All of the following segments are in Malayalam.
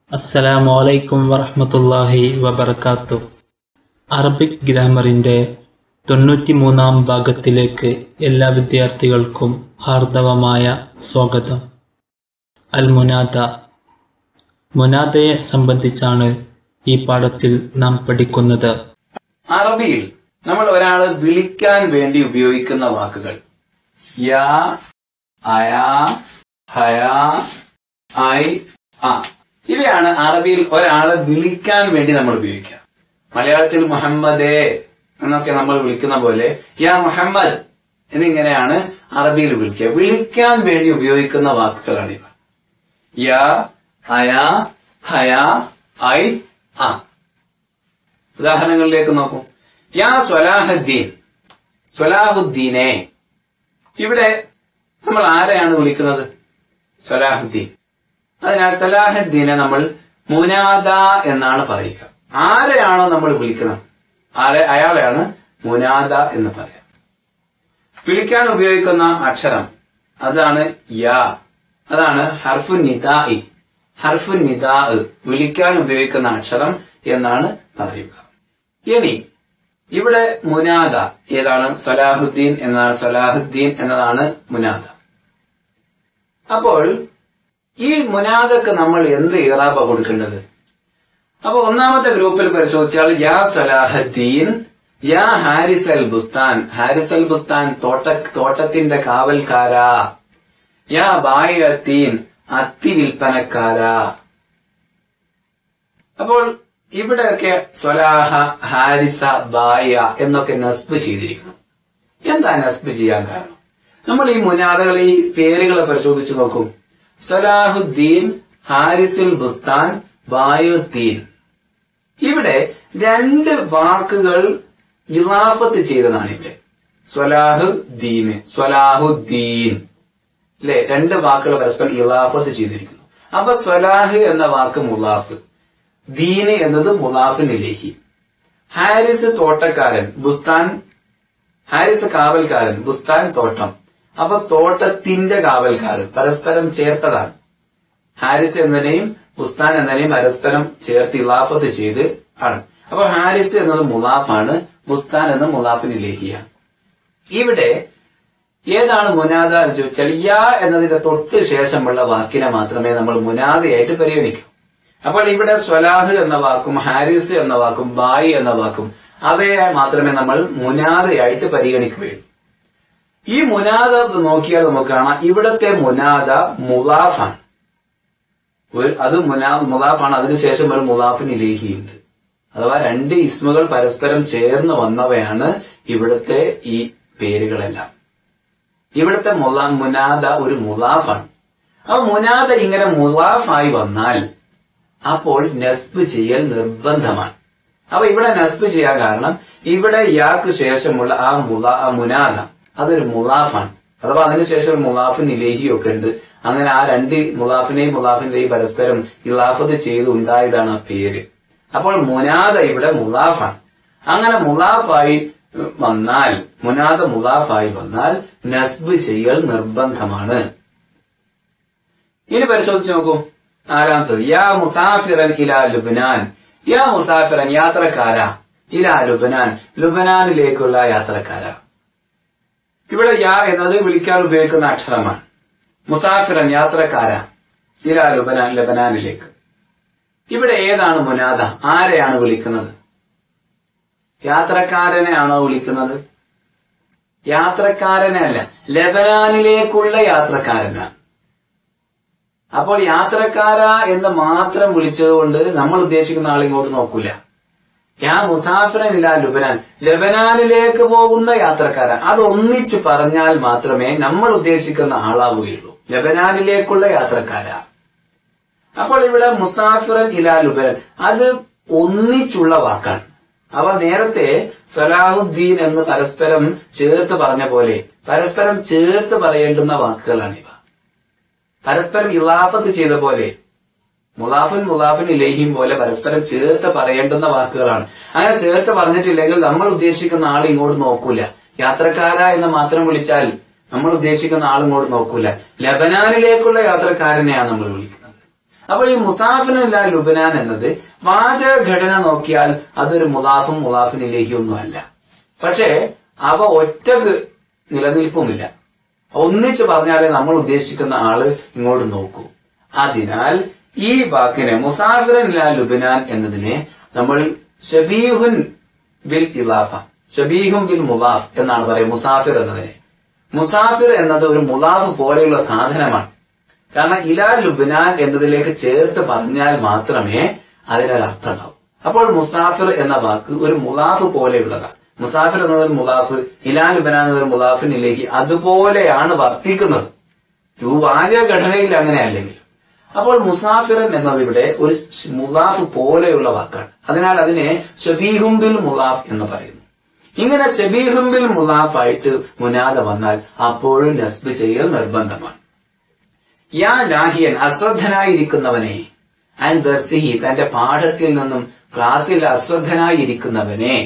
അസ്സലാമു അലൈക്കും വറഹ്മത്തുള്ളാഹി വബർക്കാത്തു അറബിക് ഗ്രാമറിൻ്റെ തൊണ്ണൂറ്റിമൂന്നാം ഭാഗത്തിലേക്ക് എല്ലാ വിദ്യാർത്ഥികൾക്കും ഹാർദവമായ സ്വാഗതം അൽ മുനാദ മുനാദയെ സംബന്ധിച്ചാണ് ഈ പാഠത്തിൽ നാം പഠിക്കുന്നത് അറബിയിൽ നമ്മൾ ഒരാളെ വിളിക്കാൻ വേണ്ടി ഉപയോഗിക്കുന്ന വാക്കുകൾ യാ അയാ ഹയാ ഐ ആ ഇവയാണ് അറബിയിൽ ഒരാളെ വിളിക്കാൻ വേണ്ടി നമ്മൾ ഉപയോഗിക്കുക മലയാളത്തിൽ മുഹമ്മദേ എന്നൊക്കെ നമ്മൾ വിളിക്കുന്ന പോലെ യാ മുഹമ്മദ് എന്നിങ്ങനെയാണ് അറബിയിൽ വിളിക്കുക വിളിക്കാൻ വേണ്ടി ഉപയോഗിക്കുന്ന വാക്കുകളാണ് ഇവ യാ അയാ ഹയാ ഐ ആ ഉദാഹരണങ്ങളിലേക്ക് നോക്കൂ യാ സ്വലാഹുദ്ദീൻ സ്വലാഹുദ്ദീനെ ഇവിടെ നമ്മൾ ആരെയാണ് വിളിക്കുന്നത് സ്വലാഹുദ്ദീൻ അതിനാൽ സലാഹുദ്ദീനെ നമ്മൾ മുനാദ എന്നാണ് പറയുക ആരെയാണോ നമ്മൾ വിളിക്കുന്നത് ആരെ അയാളെയാണ് മുനാദ എന്ന് പറയാം വിളിക്കാൻ ഉപയോഗിക്കുന്ന അക്ഷരം അതാണ് യാ അതാണ് ഹർഫു നിദാഇ ഹർഫു നിദാ വിളിക്കാൻ ഉപയോഗിക്കുന്ന അക്ഷരം എന്നാണ് പറയുക ഇനി ഇവിടെ മുനാദ ഏതാണ് സലാഹുദ്ദീൻ എന്നാണ് സലാഹുദ്ദീൻ എന്നതാണ് മുനാദ അപ്പോൾ ഈ മുനാദക്ക് നമ്മൾ എന്ത് ഇറാബ കൊടുക്കേണ്ടത് അപ്പൊ ഒന്നാമത്തെ ഗ്രൂപ്പിൽ പരിശോധിച്ചാൽ യാ സലാഹുദ്ദീൻ യാ ഹാരിസ് അൽ ബുസ്താൻ ഹാരിസ് അൽ ബുസ്താൻ തോട്ട തോട്ടത്തിന്റെ കാവൽക്കാരാ യാ ബായത്തീൻ അത്തി വിൽപ്പനക്കാരാ അപ്പോൾ ഇവിടെയൊക്കെ സ്വലാഹ ഹാരിസ ബായ എന്നൊക്കെ നസ്ബ് ചെയ്തിരിക്കുന്നു എന്താ നസ്ബ് ചെയ്യാൻ കാരണം നമ്മൾ ഈ മുനാദകൾ ഈ പേരുകളെ പരിശോധിച്ച് നോക്കും സലാഹുദ്ദീൻ ഹാരിസുൽ ബുസ്താൻ ബായുദ്ദീൻ ഇവിടെ രണ്ട് വാക്കുകൾ ഇലാഫത്ത് ചെയ്തതാണ് ഇവിടെ സ്വലാഹുദ്ദീന് സ്വലാഹുദ്ദീൻ അല്ലെ രണ്ട് വാക്കുകൾ പരസ്പരം ഇലാഫത്ത് ചെയ്തിരിക്കുന്നു അപ്പൊ സ്വലാഹ് എന്ന വാക്ക് മുലാഫ് ദീന് എന്നത് മുലാഫിനിലേഹി ഹാരിസ് തോട്ടക്കാരൻ ബുസ്താൻ ഹാരിസ് കാവൽക്കാരൻ ബുസ്താൻ തോട്ടം അപ്പൊ തോട്ടത്തിന്റെ കാവൽക്കാരൻ പരസ്പരം ചേർത്തതാണ് ഹാരിസ് എന്നതിനെയും ബുസ്താൻ എന്നതിനെയും പരസ്പരം ചേർത്ത് ഇലാഫത്ത് ചെയ്ത് ആണ് അപ്പൊ ഹാരിസ് എന്നത് മുലാഫാണ് ബുസ്താൻ എന്ന മുലാഫിനിലേഹിയാണ് ഇവിടെ ഏതാണ് മുനാദ എന്ന് ചോദിച്ചാൽ യാ എന്നതിന്റെ തൊട്ട് ശേഷമുള്ള വാക്കിനെ മാത്രമേ നമ്മൾ മുനാദയായിട്ട് പരിഗണിക്കൂ അപ്പോൾ ഇവിടെ സ്വലാഹ് എന്ന വാക്കും ഹാരിസ് എന്ന വാക്കും ബായി എന്ന വാക്കും അവയെ മാത്രമേ നമ്മൾ മുനാദയായിട്ട് പരിഗണിക്കുകയുള്ളൂ ഈ മുനാദ നോക്കിയാൽ നമുക്ക് കാണാം ഇവിടത്തെ മുനാദ മുലാഫാണ് ഒരു അത് മുനാ മുലാഫാണ് അതിനുശേഷം ഒരു മുലാഫിന് ഇലേഹിയുണ്ട് അഥവാ രണ്ട് ഇസ്മുകൾ പരസ്പരം ചേർന്ന് വന്നവയാണ് ഇവിടുത്തെ ഈ പേരുകളെല്ലാം ഇവിടുത്തെ മുല മുനാദ ഒരു മുലാഫാണ് അപ്പൊ മുനാദ ഇങ്ങനെ മുലാഫായി വന്നാൽ അപ്പോൾ നസ്ബ് ചെയ്യൽ നിർബന്ധമാണ് അപ്പൊ ഇവിടെ നസ്ബ് ചെയ്യാൻ കാരണം ഇവിടെ യാക്ക് ശേഷമുള്ള ആ മുല ആ മുനാദ അതൊരു മുലാഫാണ് അഥവാ അതിനുശേഷം ഒരു മുലാഫിൻ ഇലേഹിയൊക്കെ ഉണ്ട് അങ്ങനെ ആ രണ്ട് മുലാഫിനെയും മുലാഫിന്റെയും പരസ്പരം ഇലാഫത്ത് ചെയ്ത് ഉണ്ടായതാണ് ആ പേര് അപ്പോൾ മുനാദ ഇവിടെ മുലാഫാണ് അങ്ങനെ മുലാഫായി വന്നാൽ മുനാദ മുലാഫായി വന്നാൽ നസ്ബ് ചെയ്യൽ നിർബന്ധമാണ് ഇനി പരിശോധിച്ച് നോക്കൂ നാലാമത്തത് യാ മുസാഫിറൻ ഇലാ ലുബനാൻ യാ മുസാഫിറൻ യാത്രക്കാര ഇലാ ലുബനാൻ ലുബനാനിലേക്കുള്ള യാത്രക്കാര ഇവിടെ യാ എന്നത് വിളിക്കാൻ ഉപയോഗിക്കുന്ന അക്ഷരമാണ് മുസാഫിറൻ യാത്രക്കാര ഇലാ ലുബനാൻ ലബനാനിലേക്ക് ഇവിടെ ഏതാണ് മുനാദ ആരെയാണ് വിളിക്കുന്നത് യാത്രക്കാരനെ ആണോ വിളിക്കുന്നത് യാത്രക്കാരനെ അല്ല ലബനാനിലേക്കുള്ള യാത്രക്കാരനാണ് അപ്പോൾ യാത്രക്കാര എന്ന് മാത്രം വിളിച്ചതുകൊണ്ട് നമ്മൾ ഉദ്ദേശിക്കുന്ന ആൾ ഇങ്ങോട്ട് നോക്കൂല യാ മുസാഫിറനില്ല ലുബനാൻ ലബനാനിലേക്ക് പോകുന്ന യാത്രക്കാര അത് ഒന്നിച്ചു പറഞ്ഞാൽ മാത്രമേ നമ്മൾ ഉദ്ദേശിക്കുന്ന ആളാവുകയുള്ളൂ ലബനാനിലേക്കുള്ള യാത്രക്കാര അപ്പോൾ ഇവിടെ മുസാഫിറൻ ഇലാ ലുബനാൻ അത് ഒന്നിച്ചുള്ള വാക്കാണ് അവ നേരത്തെ സലാഹുദ്ദീൻ എന്ന് പരസ്പരം ചേർത്ത് പറഞ്ഞ പോലെ പരസ്പരം ചേർത്ത് പറയേണ്ടുന്ന വാക്കുകളാണിവ പരസ്പരം ഇലാഫത്ത് ചെയ്ത പോലെ മുലാഫിൻ മുലാഫിൻ ഇലേഹിം പോലെ പരസ്പരം ചേർത്ത് പറയേണ്ടുന്ന വാക്കുകളാണ് അങ്ങനെ ചേർത്ത് പറഞ്ഞിട്ടില്ലെങ്കിൽ നമ്മൾ ഉദ്ദേശിക്കുന്ന ആൾ ഇങ്ങോട്ട് നോക്കൂല യാത്രക്കാര എന്ന് മാത്രം വിളിച്ചാൽ നമ്മൾ ഉദ്ദേശിക്കുന്ന ആൾ ഇങ്ങോട്ട് നോക്കൂല ലബനാനിലേക്കുള്ള യാത്രക്കാരനെയാണ് നമ്മൾ വിളിക്കുന്നത് അപ്പോൾ ഈ മുസാഫിനില്ല ലുബനാൻ എന്നത് വാചക ഘടന നോക്കിയാൽ അതൊരു മുലാഫും മുലാഫിനിലേക്കും ഒന്നുമല്ല പക്ഷേ അവ ഒറ്റക്ക് നിലനിൽപ്പുമില്ല ഒന്നിച്ചു പറഞ്ഞാലേ നമ്മൾ ഉദ്ദേശിക്കുന്ന ആള് ഇങ്ങോട്ട് നോക്കൂ അതിനാൽ ഈ വാക്കിനെ മുസാഫിറൻ ലാ ലുബനാൻ എന്നതിനെ നമ്മൾ ഷബീഹുൻ ബിൽ ഇലാഫ ഷബീഹുൻ ബിൽ മുലാഫ് എന്നാണ് പറയുക മുസാഫിർ എന്നതിനെ മുസാഫിർ എന്നത് ഒരു മുലാഫ് പോലെയുള്ള സാധനമാണ് കാരണം ഇലാ ലുബ്നാൻ എന്നതിലേക്ക് ചേർത്ത് പറഞ്ഞാൽ മാത്രമേ അതിനൊരു അർത്ഥം ഉണ്ടാവൂ അപ്പോൾ മുസാഫിർ എന്ന വാക്ക് ഒരു മുലാഫ് പോലെയുള്ളതാണ് മുസാഫിർ എന്നതൊരു മുലാഫ് ഇലാ ലുബ്നാൻ എന്നതൊരു മുലാഫിനിലേക്ക് അതുപോലെയാണ് വർത്തിക്കുന്നത് വാചക ഘടനയിൽ അങ്ങനെ അല്ലെങ്കിൽ അപ്പോൾ മുസാഫിറൻ എന്നത് ഇവിടെ ഒരു മുലാഫ് പോലെയുള്ള വാക്കാണ് അതിനാൽ അതിനെ ഷബീഹുംബിൽ മുലാഫ് എന്ന് പറയുന്നു ഇങ്ങനെ ഷബീഹുംബിൽ മുലാഫ് ആയിട്ട് മുനാദ വന്നാൽ അപ്പോഴും നസ്ബ് ചെയ്യൽ നിർബന്ധമാണ് യാ ലാഹിയൻ അശ്രദ്ധനായിരിക്കുന്നവനെ ആൻഡ് ദർസിഹി തന്റെ പാഠത്തിൽ നിന്നും ക്ലാസ്സിൽ അശ്രദ്ധനായിരിക്കുന്നവനെ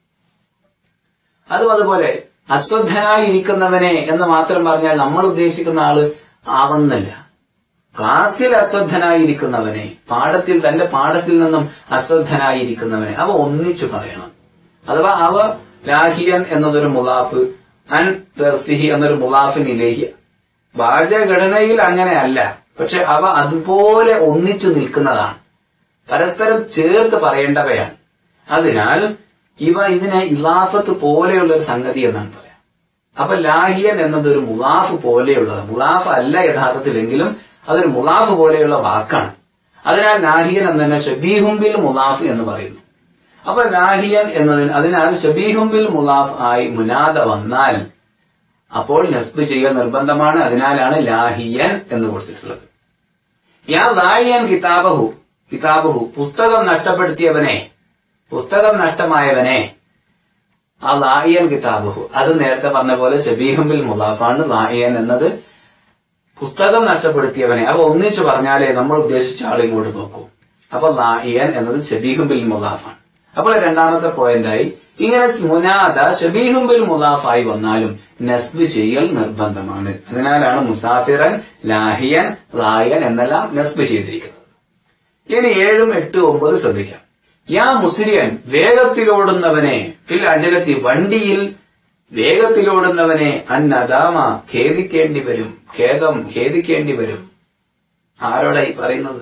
അതും അതുപോലെ അശ്രദ്ധനായിരിക്കുന്നവനെ എന്ന് മാത്രം പറഞ്ഞാൽ നമ്മൾ ഉദ്ദേശിക്കുന്ന ആള് ആവണമെന്നില്ല ക്ലാസ്സിൽ അശ്രദ്ധനായിരിക്കുന്നവനെ പാഠത്തിൽ തന്റെ പാഠത്തിൽ നിന്നും അശ്രദ്ധനായിരിക്കുന്നവനെ അവ ഒന്നിച്ചു പറയണം അഥവാ അവ ലാഹിയൻ എന്നതൊരു മുലാഫ് അൻ ദർസിഹി എന്നൊരു മുലാഫിനിലേക്ക് വാചഘടനയിൽ അങ്ങനെയല്ല പക്ഷെ അവ അതുപോലെ ഒന്നിച്ചു നിൽക്കുന്നതാണ് പരസ്പരം ചേർത്ത് പറയേണ്ടവയാണ് അതിനാൽ ഇവ ഇതിനെ ഇലാഫത്ത് പോലെയുള്ള ഒരു സംഗതി എന്നാണ് പറയാം അപ്പൊ ലാഹിയൻ എന്നത് ഒരു മുലാഫ് പോലെയുള്ളത് മുലാഫ് അല്ല യഥാർത്ഥത്തിലെങ്കിലും അതൊരു മുലാഫ് പോലെയുള്ള വാക്കാണ് അതിനാൽ ലാഹിയൻ എന്നതിനെ ഷബീഹുംബിൽ മുലാഫ് എന്ന് പറയുന്നു അപ്പൊ ലാഹിയൻ എന്നതിന് അതിനാൽ ഷബീഹുംബിൽ മുലാഫ് ആയി മുനാദ വന്നാൽ അപ്പോൾ നസ്ബ് ചെയ്യൽ നിർബന്ധമാണ് അതിനാലാണ് ലാഹിയൻ എന്ന് കൊടുത്തിട്ടുള്ളത് യാ ലാഹിയൻ കിതാബഹു കിതാബഹു പുസ്തകം നഷ്ടപ്പെടുത്തിയവനെ പുസ്തകം നഷ്ടമായവനെ ആ ലാഹിയൻ കിതാബഹു അത് നേരത്തെ പറഞ്ഞ പോലെ ഷബീഹുംബിൽ മുലാഫാണ് ലാഹിയൻ എന്നത് പുസ്തകം നഷ്ടപ്പെടുത്തിയവനെ അപ്പൊ ഒന്നിച്ചു പറഞ്ഞാലേ നമ്മൾ ഉദ്ദേശിച്ച ആൾ ഇങ്ങോട്ട് നോക്കൂ അപ്പൊ ലാഹിയൻ എന്നത് ഷബീഹുംബിൽ മുലാഫാണ് അപ്പോൾ രണ്ടാമത്തെ പോയിന്റായി ഇങ്ങനെ മുനാദ ഷബീഹുംബിൽ മുലാഫായി വന്നാലും നസ്ബ് ചെയ്യൽ നിർബന്ധമാണ് അതിനാലാണ് മുസാഫിറൻ ലാഹിയൻ ലായൻ എന്നെല്ലാം നസ്ബ് ചെയ്തിരിക്കുന്നത് ഇനി ഏഴും എട്ട് ഒമ്പത് ശ്രദ്ധിക്കാം യാ മുസ്ലിയൻ വേഗത്തിലോടുന്നവനെ ഫിൽ അജലത്തി വണ്ടിയിൽ വേഗത്തിലോടുന്നവനെ അന്നദാമ ഖേദിക്കേണ്ടി വരും ഖേദം ഖേദിക്കേണ്ടി വരും ആരോടാ ഈ പറയുന്നത്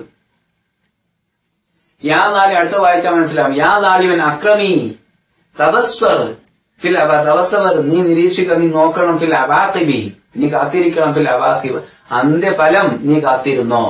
യാ നാലി അടുത്ത വായിച്ചാൽ മനസ്സിലാവും യാ നാലിവൻ അക്രമി തപസ്വർ ഫിൽ അബ തപസ്വർ നീ നിരീക്ഷിക്കുക നീ നോക്കണം ഫിൽ അബാത്തിബി നീ കാത്തിരിക്കണം ഫിൽ അബാത്തിബ് അന്ത്യഫലം നീ കാത്തിരുന്നോ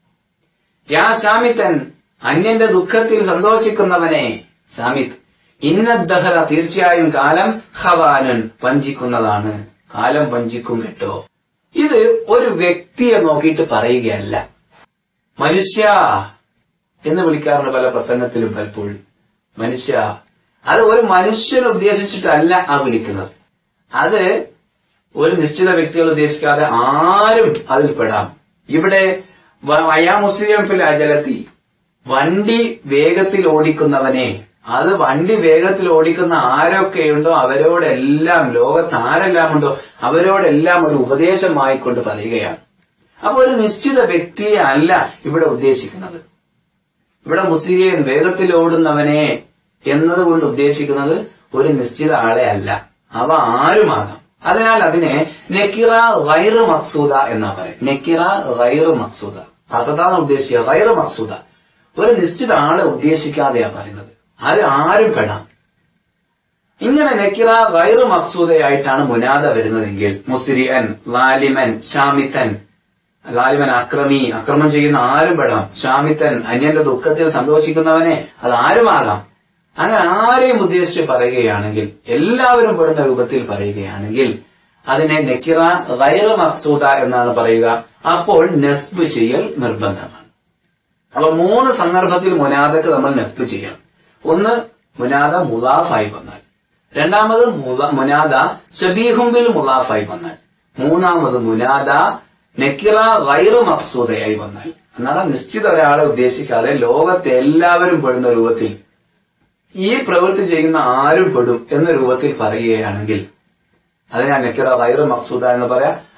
യാ ശാമിത്തൻ അന്യന്റെ ദുഃഖത്തിൽ സന്തോഷിക്കുന്നവനെ ശാമിത്ത് ഇന്നദ്ദഹറ തീർച്ചയായും കാലം ഹവാനൻ വഞ്ചിക്കുന്നതാണ് കാലം വഞ്ചിക്കും കേട്ടോ ഇത് ഒരു വ്യക്തിയെ നോക്കിയിട്ട് പറയുകയല്ല മനുഷ്യ എന്ന് വിളിക്കാറുണ്ട് പല പ്രസംഗത്തിലും പലപ്പോഴും മനുഷ്യ അത് ഒരു മനുഷ്യനെ ഉദ്ദേശിച്ചിട്ടല്ല ആ വിളിക്കുന്നത് അത് ഒരു നിശ്ചിത വ്യക്തികൾ ഉദ്ദേശിക്കാതെ ആരും അതിൽ പെടാം ഇവിടെ വയാ മുസ്ലിം ഫിൽ അജലത്തി വണ്ടി വേഗത്തിൽ ഓടിക്കുന്നവനെ അത് വണ്ടി വേഗത്തിൽ ഓടിക്കുന്ന ആരൊക്കെയുണ്ടോ അവരോടെല്ലാം ലോകത്ത് ആരെല്ലാം ഉണ്ടോ അവരോടെല്ലാം ഒരു ഉപദേശമായിക്കൊണ്ട് പറയുകയാണ് അപ്പൊ ഒരു നിശ്ചിത വ്യക്തിയെ അല്ല ഇവിടെ ഉദ്ദേശിക്കുന്നത് ഇവിടെ മുസ്ലിം വേഗത്തിൽ ഓടുന്നവനെ എന്നതുകൊണ്ട് ഉദ്ദേശിക്കുന്നത് ഒരു നിശ്ചിത ആളെ അല്ല അവ ആരുമാകാം അതിനാൽ അതിനെ നെക്കിറ ഗൈറ് മക്സൂദ എന്നാ പറയും നെക്കിറ ഗൈറ് മക്സൂദ ഹസദാന്ന് ഉദ്ദേശിക്കുക ഗൈറ് മക്സൂദ ഒരു നിശ്ചിത ആളെ ഉദ്ദേശിക്കാതെയാ പറയുന്നത് അത് ആരും പെടാം ഇങ്ങനെ നെക്കിറ ഗൈറ് മക്സൂദയായിട്ടാണ് മുനാദ വരുന്നതെങ്കിൽ മുസ്രിയൻ ലാലിമൻ ഷാമിത്തൻ ലാലിമൻ അക്രമി അക്രമം ചെയ്യുന്ന ആരും പെടാം ഷാമിത്തൻ അന്യന്റെ ദുഃഖത്തിൽ സന്തോഷിക്കുന്നവനെ അത് ആരുമാകാം അങ്ങനെ ആരെയും ഉദ്ദേശിച്ച് പറയുകയാണെങ്കിൽ എല്ലാവരും പെടുന്ന രൂപത്തിൽ പറയുകയാണെങ്കിൽ അതിനെ നെക്കിറ ഗൈറ് മക്സൂദ എന്നാണ് പറയുക അപ്പോൾ നെസ്ബ് ചെയ്യൽ നിർബന്ധമാണ് അപ്പൊ മൂന്ന് സന്ദർഭത്തിൽ മുനാദക്ക് നമ്മൾ നെസ്ബ് ചെയ്യണം ഒന്ന് മുനാദ മുലാഫായി വന്നാൽ രണ്ടാമത് മുനാദ ഷബീഹുംബിൽ മുലാഫായി വന്നാൽ മൂന്നാമത് മുനാദ നെക്കിറ ഗൈറ് മക്സൂദയായി വന്നാൽ എന്നാൽ നിശ്ചിത ഒരാളെ ഉദ്ദേശിക്കാതെ ലോകത്തെ എല്ലാവരും പെടുന്ന രൂപത്തിൽ ഈ പ്രവൃത്തി ചെയ്യുന്ന ആരും പെടും എന്ന രൂപത്തിൽ പറയുകയാണെങ്കിൽ അതിനാ നെക്കിറ ഗൈറ് മക്സൂദ എന്ന് പറയാം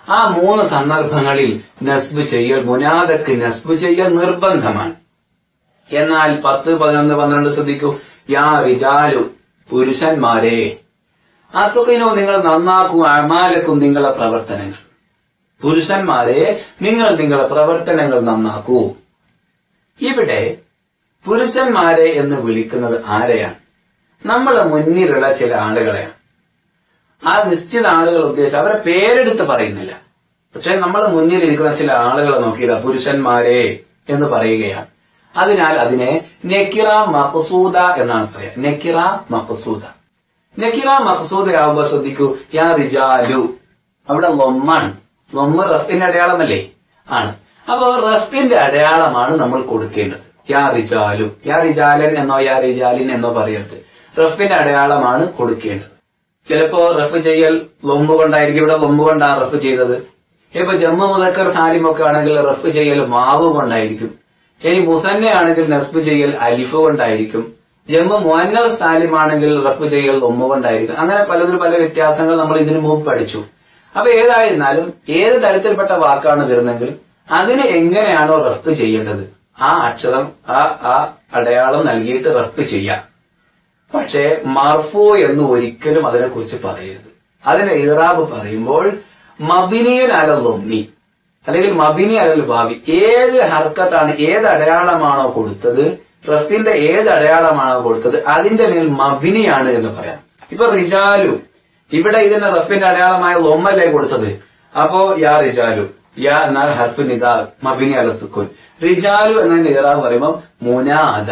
ആ മൂന്ന് സന്ദർഭങ്ങളിൽ നസ്ബ് ചെയ്യൽ മുനാദക്ക് നസ്ബ് ചെയ്യൽ നിർബന്ധമാണ് എന്നാൽ പത്ത് പതിനൊന്ന് പന്ത്രണ്ട് ശ്രദ്ധിക്കൂ യാ റിജാലു പുരുഷന്മാരെ അതൊക്കെനോ നിങ്ങൾ നന്നാക്കൂ അമാലക്കും നിങ്ങളെ പ്രവർത്തനങ്ങൾ പുരുഷന്മാരെ നിങ്ങൾ നിങ്ങളെ പ്രവർത്തനങ്ങൾ നന്നാക്കൂ ഇവിടെ പുരുഷന്മാരെ എന്ന് വിളിക്കുന്നത് ആരെയാണ് നമ്മളെ മുന്നിലുള്ള ചില ആളുകളെയാണ് ആ നിശ്ചിത ആളുകൾ ഉദ്ദേശിച്ച് അവരെ പേരെടുത്ത് പറയുന്നില്ല പക്ഷെ നമ്മളെ മുന്നിൽ ഇരിക്കുന്ന ചില ആളുകളെ നോക്കിയതാ പുരുഷന്മാരെ എന്ന് പറയുകയാണ് അതിനാൽ അതിനെ നെക്കിറ മഖസൂദ എന്നാണ് പറയുക നെക്കിറ മഖസൂദ നെക്കിറ മഖസൂദയാവുമ്പോ ശ്രദ്ധിക്കൂ യാ റിജാലു അവിടെ ലൊമ്മാണ് ലൊമ്മ് റഫിന്റെ അടയാളമല്ലേ ആണ് അപ്പൊ റഫിന്റെ അടയാളമാണ് നമ്മൾ കൊടുക്കേണ്ടത് യാ റിജാലു യാ റിജാലൻ എന്നോ യാ റിജാലിൻ എന്നോ പറയരുത് റഫിന്റെ അടയാളമാണ് കൊടുക്കേണ്ടത് ചിലപ്പോ റഫ് ചെയ്യൽ ലൊമ്പ് കൊണ്ടായിരിക്കും ഇവിടെ ലൊമ്പ് കൊണ്ടാണ് റഫ് ചെയ്തത് ഇപ്പൊ ജമ്മു മുതക്കർ സാലിമൊക്കെ ആണെങ്കിൽ റഫ് ചെയ്യൽ മാവ് കൊണ്ടായിരിക്കും ഇനി മുസന്നെ ആണെങ്കിൽ നസ്ബ് ചെയ്യൽ അലിഫ് കൊണ്ടായിരിക്കും ജമ്മു മുഹന്നദ് സാലിം ആണെങ്കിൽ റഫ് ചെയ്യൽ ലൊമ്പ് കൊണ്ടായിരിക്കും അങ്ങനെ പലതിലും പല വ്യത്യാസങ്ങൾ നമ്മൾ ഇതിനു മുമ്പ് പഠിച്ചു അപ്പൊ ഏതായിരുന്നാലും ഏത് തരത്തിൽപ്പെട്ട വാക്കാണ് വരുന്നെങ്കിൽ അതിന് എങ്ങനെയാണോ റഫ് ചെയ്യേണ്ടത് ആ അക്ഷരം ആ ആ അടയാളം നൽകിയിട്ട് റഫ് ചെയ്യാം പക്ഷേ മർഫു എന്ന് ഒരിക്കലും അതിനെക്കുറിച്ച് പറയരുത് അതിന്റെ ഇറാബ് പറയുമ്പോൾ മബിനിയൻ അലല്ലൊമ്മി അല്ലെങ്കിൽ മബിനി അലൽ ഭാവി ഏത് ഹർക്കത്താണ് ഏത് അടയാളമാണോ കൊടുത്തത് റഫിന്റെ ഏത് അടയാളമാണോ കൊടുത്തത് അതിന്റെ മേൽ മബിനിയാണ് എന്ന് പറയാം ഇപ്പൊ റിജാലു ഇവിടെ ഇതിന്റെ റഫിന്റെ അടയാളമായ ലൊമ്മല്ലേ കൊടുത്തത് അപ്പോ യാ റിജാലു യാ എന്നാൽ ഹർഫ് നിദാ മബിനി അല സുക്കൂൻ റിജാലു എന്നതിന്റെ ഇറാബ് പറയുമ്പോൾ മുനാദ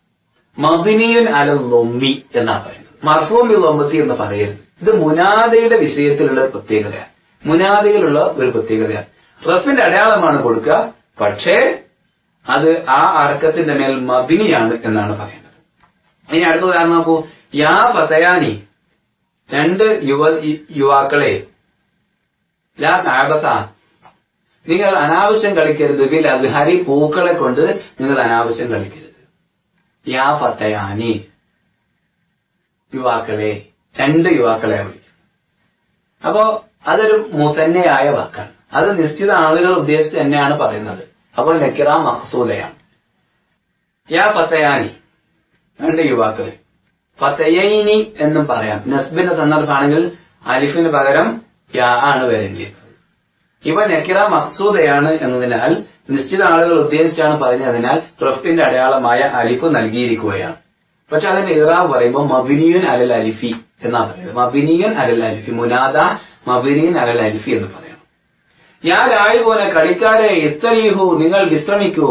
മബിനിയുൻ അല ലൊമ്മി എന്നാണ് പറയുന്നത് മർഫൂം ബി ലൊമ്പത്തി എന്ന് പറയരുത് ഇത് മുനാദയുടെ വിഷയത്തിലുള്ള ഒരു പ്രത്യേകതയാണ് മുനാദയിലുള്ള ഒരു പ്രത്യേകതയാണ് റഫിന്റെ അടയാളമാണ് കൊടുക്കുക പക്ഷേ അത് ആ അർക്കത്തിന്റെ മേൽ മബിനിയാണ് എന്നാണ് പറയുന്നത് ഇനി അടുത്ത ഉദാഹരണം നോക്കൂ യാ ഫതയാനി രണ്ട് യുവ യുവാക്കളെ ലാ താപസ നിങ്ങൾ അനാവശ്യം കളിക്കരുത് ബിൽ അസ്ഹരി പൂക്കളെ കൊണ്ട് നിങ്ങൾ അനാവശ്യം കളിക്കരുത് യാ ഫത്തയാനി യുവാക്കളെ രണ്ട് യുവാക്കളെ വിളിക്കും അപ്പോ അതൊരു മുസന്നയായ വാക്കാണ് അത് നിശ്ചിത ആളുകൾ ഉദ്ദേശിച്ച് തന്നെയാണ് പറയുന്നത് അപ്പോൾ നക്കിറ മഹസൂദയാണ് യാ ഫത്തയാനി രണ്ട് യുവാക്കളെ ഫത്തയൈനി എന്നും പറയാം നസ്ബിന്റെ സന്ദർഭമാണെങ്കിൽ അലിഫിന് പകരം യാ ആണ് വരേണ്ടത് ഇവ നക്കിറ മക്സൂദയാണ് എന്നതിനാൽ നിശ്ചിത ആളുകൾ ഉദ്ദേശിച്ചാണ് പറഞ്ഞതിനാൽ റഫിന്റെ അടയാളമായ അലിഫ് നൽകിയിരിക്കുകയാണ് പക്ഷെ അതിന്റെ ഇറാബ് പറയുമ്പോൾ മബിനിയൻ അലൽ അലിഫി എന്നാ പറയുന്നത് മബിനിയൻ അലൽ അലിഫി മുനാദ മബിനിയൻ അലൽ അലിഫി എന്ന് പറയണം ഞാൻ രായുബൂന കളിക്കാരെ ഇസ്തരീഹു നിങ്ങൾ വിശ്രമിക്കൂ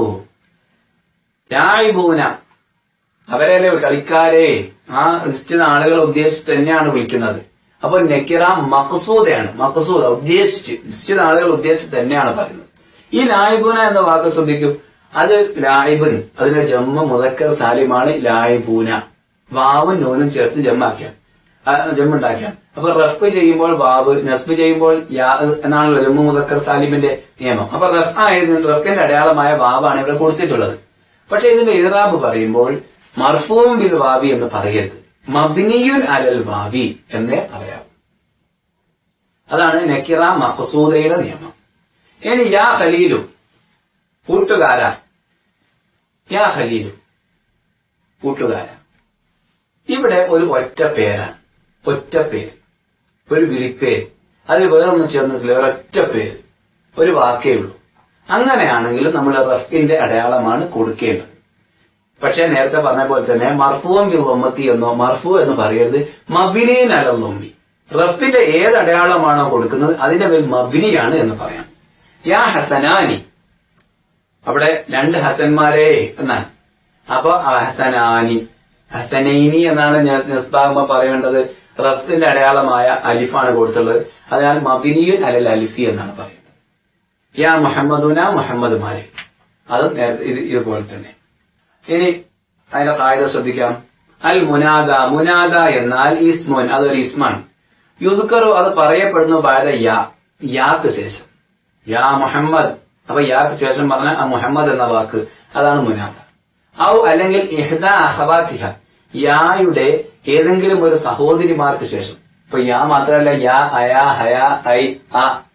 രായുബൂന അവരെ കളിക്കാരെ ആ നിശ്ചിത ആളുകൾ ഉദ്ദേശിച്ച് തന്നെയാണ് വിളിക്കുന്നത് അപ്പൊ നെക്കിറ മക്സൂദയാണ് മക്സൂദ ഉദ്ദേശിച്ച് നിശ്ചിത ആളുകൾ ഉദ്ദേശിച്ച് തന്നെയാണ് പറയുന്നത് ഈ ലായിബുന എന്ന വാക്ക് ശ്രദ്ധിക്കും അത് ലായിബുൻ അതിന്റെ ജമ്മ മുതക്കർ സാലിമാണ് ലായിബൂന വാവും നൂനും ചേർത്ത് ജമ്മാക്കിയാണ് ജമ്മുണ്ടാക്കിയാണ് അപ്പൊ റഫ് ചെയ്യുമ്പോൾ വാവ് നസ്ബ് ചെയ്യുമ്പോൾ യാ എന്നാണല്ലോ ജമ്മു മുതക്കർ സാലിമിന്റെ നിയമം അപ്പൊ റഫ് ആയതിന് റഫിന്റെ അടയാളമായ വാവാണ് ഇവിടെ കൊടുത്തിട്ടുള്ളത് പക്ഷെ ഇതിന്റെ ഇറാബ് പറയുമ്പോൾ മർഫൂം ബിൽ വാവി എന്ന് പറയരുത് മബ്നിയുൻ അലൽ വാവി എന്നേ പറയാം അതാണ് നക്കിറ മഖസൂദയുടെ നിയമം ഇനി യാ ഖലീലു കൂട്ടുകാര യാ ഖലീലു കൂട്ടുകാര ഇവിടെ ഒരു ഒറ്റ പേരാണ് ഒറ്റ പേര് ഒരു വിളിപ്പേര് അതിൽ വേറൊന്നും ചേർന്നിട്ടില്ല ഒരൊറ്റ പേര് ഒരു വാക്കേ ഉള്ളൂ അങ്ങനെയാണെങ്കിൽ നമ്മൾ റഫിന്റെ അടയാളമാണ് കൊടുക്കേണ്ടത് പക്ഷെ നേരത്തെ പറഞ്ഞ പോലെ തന്നെ മർഫുവും ലൊമ്മത്തി എന്നോ മർഫു എന്ന് പറയരുത് മബിനീൻ അലൊമ്മി റഫിന്റെ ഏത് അടയാളമാണോ കൊടുക്കുന്നത് അതിന്റെ മേൽ മബിനിയാണ് എന്ന് പറയാം യാ ഹസനാനി അവിടെ രണ്ട് ഹസന്മാരെ എന്നാണ് അപ്പൊ ഹസനാനി ഹസനൈനി എന്നാണ് നസ്ബാകുമ്പോ പറയേണ്ടത് റഫിന്റെ അടയാളമായ അലിഫാണ് കൊടുത്തുള്ളത് അതിനാൽ മബിനിയുൻ അലൽ അലിഫി എന്നാണ് പറയുന്നത് യാ മുഹമ്മദുന മുഹമ്മദ്മാരെ അതും നേരത്തെ ഇത് ഇതുപോലെ തന്നെ ഇനി അതിന്റെ കായിക ശ്രദ്ധിക്കാം അൽ മുനാദ മുനാദ എന്നാൽ ഇസ്മുൻ അതൊരു ഇസ്മാണ് യുദ്ക്കറു അത് പറയപ്പെടുന്നു ബാധ യാ യാക്ക് ശേഷം യാ മുഹമ്മദ് അപ്പൊ യാക്ക് ശേഷം പറഞ്ഞ ആ മുഹമ്മദ് എന്ന വാക്ക് അതാണ് മുനാദ ഔ അല്ലെങ്കിൽ ഇഹ്ദ അഹവാത്തിഹ യായുടെ ഏതെങ്കിലും ഒരു സഹോദരിമാർക്ക് ശേഷം ഇപ്പൊ യാ മാത്രമല്ല യാ അയാ ഹയ ഐ അ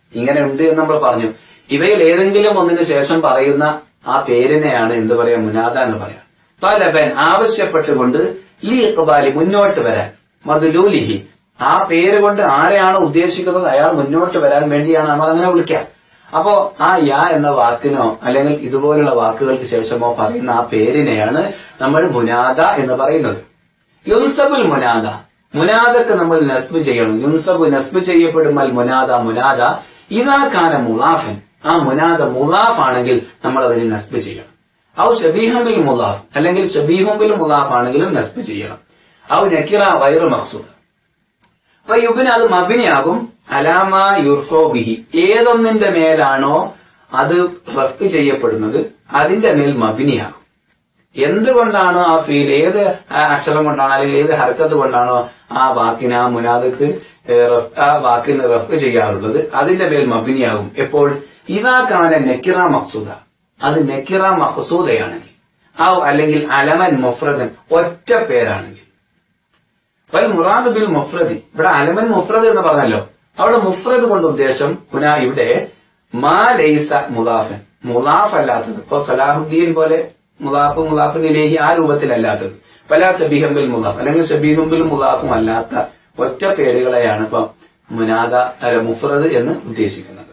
ഇങ്ങനെ ഉണ്ട് എന്ന് നമ്മൾ പറഞ്ഞു ഇവയിൽ ഏതെങ്കിലും ഒന്നിനു ശേഷം പറയുന്ന ആ പേരിനെയാണ് എന്ത് പറയാ മുനാദ എന്ന് പറയാം തലബൻ ആവശ്യപ്പെട്ടുകൊണ്ട് ലി ഇഖ്ബാലി മുന്നോട്ട് വരാൻ മധുലൂലിഹി ആ പേര് കൊണ്ട് ആരെയാണ് ഉദ്ദേശിക്കുന്നത് അയാൾ മുന്നോട്ട് വരാൻ വേണ്ടിയാണ് നമ്മൾ അങ്ങനെ വിളിക്കുക അപ്പോ ആ യാ എന്ന വാക്കിനോ അല്ലെങ്കിൽ ഇതുപോലുള്ള വാക്കുകൾക്ക് ശേഷമോ പറയുന്ന ആ പേരിനെയാണ് നമ്മൾ മുനാദ എന്ന് പറയുന്നത് യുൻസബുൽ മുനാദ മുനാദക്ക് നമ്മൾ നസ്ബ് ചെയ്യണം യുൻസബ് നസ്ബ് ചെയ്യപ്പെടുമ്പോൾ മുനാദ മുനാദ ഇതാ കാന മുലാഫൻ ആ മുനാദ മുലാഫ് ആണെങ്കിൽ നമ്മൾ അതിന് നസ്ബ് ചെയ്യണം ഔ ഷബീഹുബിൽ മുലാഫ് അല്ലെങ്കിൽ ഷബീഹുബിൽ മുലാഫ് ആണെങ്കിലും നസ്ബ് ചെയ്യണം ഔ നക്കിറ വൈറു മഖ്സൂദ് അപ്പൊ യുബിന് അത് മബിനിയാകും അലാമ യുർഫോ ബിഹി ഏതൊന്നിന്റെ മേലാണോ അത് റഫ് ചെയ്യപ്പെടുന്നത് അതിന്റെ മേൽ മബിനിയാകും എന്തുകൊണ്ടാണോ ആ ഫീൽ ഏത് ആ അക്ഷരം കൊണ്ടാണോ അല്ലെങ്കിൽ ഏത് ഹർക്കത്ത് കൊണ്ടാണോ ആ വാക്കിന് ആ മുനാദക്ക് ഏ, റഫ്- ആ വാക്കിന് റഫ് ചെയ്യാറുള്ളത് അതിന്റെ മേൽ മബിനിയാകും എപ്പോൾ ഇതാ കാന നെക്കിറ മക്സൂദ അത് നെക്കിറ മക്സൂദയാണെങ്കിൽ ആ അല്ലെങ്കിൽ അലമൻ മുഫ്രദൻ ഒറ്റ പേരാണെങ്കിൽ വൽ മുറാദ് ബിൽ മുഫ്രദി ഇവിടെ അലമൻ മുഫ്രദ് എന്ന് പറഞ്ഞല്ലോ അവിടെ മുഫ്രദ് കൊണ്ട് ഉദ്ദേശം പുന ഇവിടെ മാ ലൈസ മുലാഫൻ മുലാഫ് അല്ലാത്തത് ഇപ്പൊ സലാഹുദ്ദീൻ പോലെ മുലാഫ് മുലാഫിനിലേക്ക് ആ രൂപത്തിലല്ലാത്തത് പല ഷബീഹം ബിൽ മുലാഫ് അല്ലെങ്കിൽ ഷബീഹും ബിൽ മുലാഫും അല്ലാത്ത ഒറ്റ പേരുകളെയാണ് ഇപ്പൊ മുനാദ അല്ല മുഫ്രദ് എന്ന് ഉദ്ദേശിക്കുന്നത്